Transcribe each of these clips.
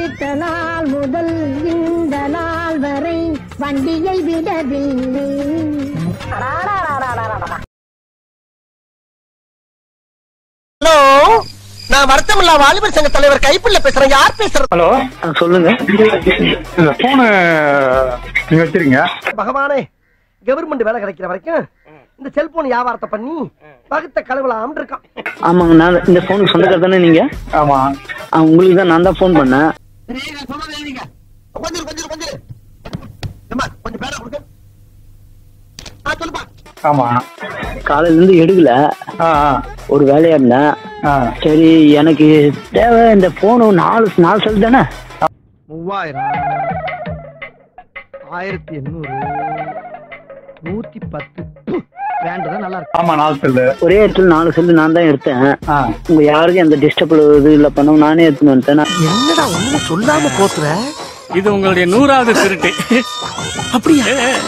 எடுத்த நாள் முதல் இந்த நாள் வரை வண்டியை விடவில்லை ஹலோ நான் வருத்தமில்லா வாலிபர் சங்க தலைவர் கைப்புள்ள பேசுறேன் யார் பேசுறது ஹலோ சொல்லுங்க இந்த போனு நீங்க வச்சிருங்க பகவானே கவர்மெண்ட் வேலை கிடைக்கிற வரைக்கும் இந்த செல்போன் வியாபாரத்தை பண்ணி பகுத்த கழுவலாம் இருக்கான் ஆமாங்க நான் இந்த ஃபோனுக்கு சொந்தக்கார தானே நீங்க ஆமா ஆ, உங்களுக்கு தான் நான் தான் ஃபோன் பண்ணேன் கொஞ்சம் கொஞ்சம் கொஞ்சம் ஏம்மா, கொஞ்சம் பேர கொடுங்க ஆ சொல்லுப்பா ஆமா காலையில இருந்து எடுக்கல ஆ ஆ, ஒரு வேலையா இருந்தேன் ஆ சரி எனக்கு தேவை இந்த போனு நாலு நாலு செல் தானே மூவாயிரம் ஆயிரத்தி எண்ணூறு நூத்தி பத்து வேண்டதான் நல்லா இருக்கும் ஆமா நாலு செல்லு ஒரே இடத்துல நாலு செல் நான் தான் எடுத்தேன் ஆ உங்க யாருக்கும் எந்த டிஸ்டர்ப் இது இல்ல பண்ணவும் நானே எடுத்துன்னு வந்துட்டேன் நான் என்னடா ஒண்ணுமே சொல்லாம போத்துற இது உங்களுடைய நூறாவது திருட்டு அப்படியா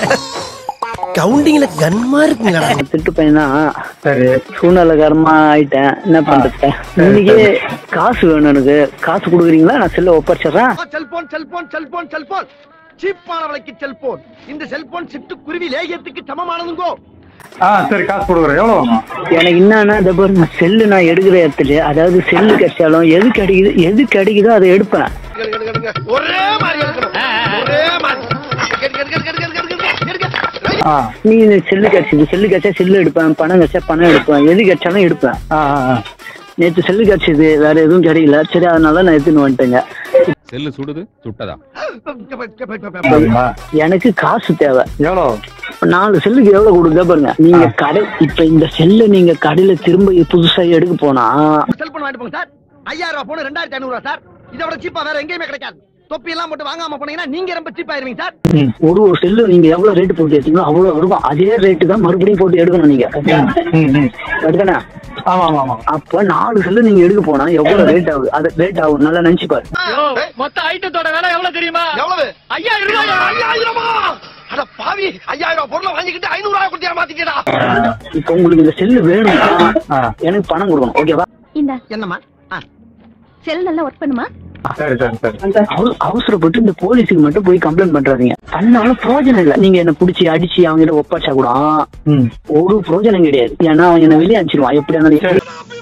கவுண்டிங்ல கன்மா இருக்குங்களா திட்டு பையன் தான் சரி சூழ்நிலைக்காரமா ஆயிட்டேன் என்ன பண்றது இன்னைக்கே காசு வேணும் எனக்கு காசு கொடுக்குறீங்களா நான் செல்ல ஒப்படைச்சிடுறேன் செல்போன் செல்போன் செல்போன் செல்போன் சீப்பான விலைக்கு செல்போன் இந்த செல்போன் சிட்டு குருவி லேகியத்துக்கு சமமானதுங்கோ ஆ சரி காசு கொடுக்குறேன் எவ்வளவு வேணும் எனக்கு என்னன்னா இந்த பாருங்க செல்லு நான் எடுக்கிற இடத்துல அதாவது செல்லு கிடைச்சாலும் எது கிடைக்குது எது கிடைக்குதோ அதை எடுப்பேன் ஒரே மாதிரி இருக்கணும் ஒரே மாதிரி கெடு, கெடு, கெடு, கெடு, கெடு, கெடு, கெடு, கெடு, கெடு. ஆ நீ எனக்கு செல்லு கிடைச்சது செல்லு கிடைச்சா செல்லு எடுப்பேன் பணம் கிடைச்சா பணம் எடுப்பேன் எது கிடைச்சாலும் எடுப்பேன் ஆ ஆ, ஆ. நேற்று செல்லு கிடைச்சது வேற எதுவும் கிடைக்கல சரி அதனால நான் எடுத்துன்னு வந்துட்டேங்க செல்லு சுடுது சுட்டதா சரிங்களா? எனக்கு காசு தேவை எவ்வளவு நாலு செல்லுக்கு எவ்வளவு கொடுக்குதா பாருங்க நீங்க கடை இப்ப இந்த செல்லை நீங்க கடையில திரும்ப புதுசா எடுக்க போனா செல்போன் வாங்கிட்டு போங்க சார் ஐயாயிரம் ரூபாய் போன ரெண்டாயிரத்தி ஐநூறு ரூபாய் சார் இதை விட சீப்பா வேற எங்கேயுமே கிடைக்காது தொப்பி எல்லாம் போட்டு வாங்காம போனீங்கன்னா நீங்க ரொம்ப சீப் ஆயிருவீங்க சார் ஒரு ஒரு செல்லு நீங்க எவ்வளவு ரேட் போட்டு எடுத்தீங்களோ அவ்வளவு இருக்கும் அதே ரேட்டு தான் மறுபடியும் போட்டு எடுக்கணும் நீங்க ம், ம். எடுக்கணா ஆமா ஆமா ஆமா அப்ப நாலு செல்லு நீங்க எடுக்க போனா எவ்வளவு ரேட் ஆகுது அது ரேட் ஆகும் நல்லா நினைச்சு பாரு மொத்த ஐட்டத்தோட விலை எவ்வளவு தெரியுமா எவ்வளவு ஐயாயிரம் ரூபாய் ஐயாயிரமா அட பாவி ஐயாயிரம் ரூபாய் பொருளை வாங்கிக்கிட்டு ஐநூறு ரூபாய் கொடுத்தியா மாத்திக்கடா இப்ப உங்களுக்கு இந்த செல்லு வேணும்னா ஆ. எனக்கு பணம் கொடுக்கணும் ஓகேவா இந்த என்னம்மா ஆ, செல் நல்லா ஒர்க் பண்ணுமா சரி சரி சரி அவ- அவசரப்பட்டு இந்த போலீஸுக்கு மட்டும் போய் கம்ப்ளைண்ட் பண்றாதீங்க பண்ணாலும் பிரயோஜனம் இல்ல நீங்க என்ன புடிச்சு அடிச்சு அவங்க கிட்ட ஒப்படைச்சா கூட ம் ஒரு பிரயோஜனம் கிடையாது ஏன்னா அவன் என்ன வெளியே அனுப்பிச்சிருவான் எப்படி இருந்தாலும்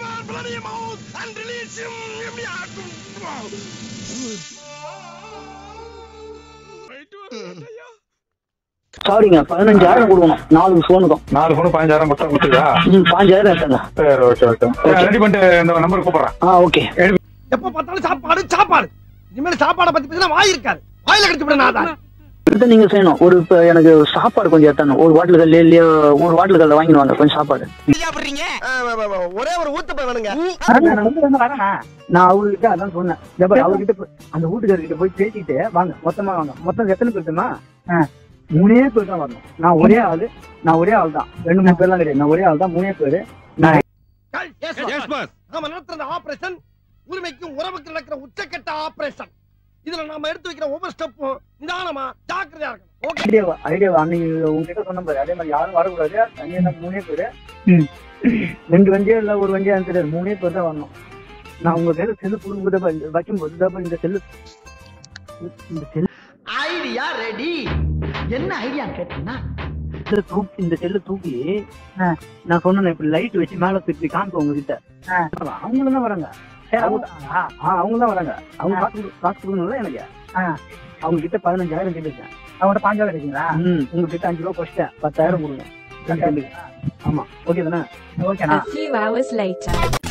சாரிங்க பதினஞ்சாயிரம் கொடுக்கணும் நாலு போனுக்கும் நாலு போன பதினஞ்சாயிரம் மட்டும் கொடுத்துருக்கா ம் பாஞ்சாயிரம் எடுத்துங்க சரி ஓகே ஓகே ரெடி பண்ணிட்டு இந்த நம்பர் கூப்பிடுறேன் ஆ ஓகே எப்ப பார்த்தாலும் சாப்பாடு சாப்பாடு இனிமேல் சாப்பாடை பத்தி பேசினா வாய் இருக்காது வாயில கடிச்சு விட நான் இதை நீங்க செய்யணும் ஒரு இப்ப எனக்கு சாப்பாடு கொஞ்சம் எடுத்தாங்க ஒரு வாட்டில் கல்ல இல்லையோ ஒரு வாட்டில் கல்ல வாங்கிடுவாங்க கொஞ்சம் சாப்பாடு ஒரே ஒரு ஊத்தப்ப வேணுங்க நான் அவர்கிட்ட அதான் சொன்னேன் இந்த பாரு, அவர்கிட்ட போய் அந்த வீட்டுக்காரர்கிட்ட போய் பேசிட்டு வாங்க மொத்தமா வாங்க மொத்தம் எத்தனை பேர் தெரியுமா மூணே பேர் தான் வரணும் நான் ஒரே ஆளு நான் ஒரே ஆள் தான் ரெண்டு மூணு பேர்லாம் கிடையாது நான் ஒரே ஆள் தான் மூணே பேரு நான் நாம நடத்துற ஆபரேஷன் உரிமைக்கும் உறவுக்கு நடக்கிற உச்சக்கட்ட ஆபரேஷன் இதுல நாம எடுத்து வைக்கிற ஒவ்வொரு ஸ்டெப்பும் நிதானமா ஜாக்கிரதையா இருக்கணும் ஓகே ஐடியா ஐடியா அன்னைக்கு உங்ககிட்ட சொன்ன பாரு அதே மாதிரி யாரும் வரக்கூடாது தனியா தான் மூணே பேரு ரெண்டு வண்டியா இல்ல ஒரு வண்டியா தெரியாது மூணே பேர் தான் வரணும் நான் உங்க பேரு செல்லு கொடுக்கும்போது வைக்கும்போது தான் இந்த செல்லு இந்த செல்லு ஐடியா ரெடி என்ன ஐடியா கேட்டீங்கன்னா செல்ல தூக்கி இந்த செல்ல தூக்கி நான் சொன்னேன் இப்படி லைட் வச்சு மேல திருப்பி காமிப்போம் உங்ககிட்ட அவங்களும் தான் வராங்க அவங்க தான் வராங்க அவங்க காசு கொடு- காசு கொடுக்கணும்ல எனக்கு அவங்க கிட்ட பதினஞ்சாயிரம் கேட்டுருக்கேன் அவங்ககிட்ட பாஞ்சாயிரம் இருக்கீங்களா உங்ககிட்ட அஞ்சு ரூபா கொஸ்ட்டேன் பத்தாயிரம் கொடுங்க ரெண்டு செல்லுக்கு. ஆமா ஓகே தானே ஓகேண்ணா A few hours later.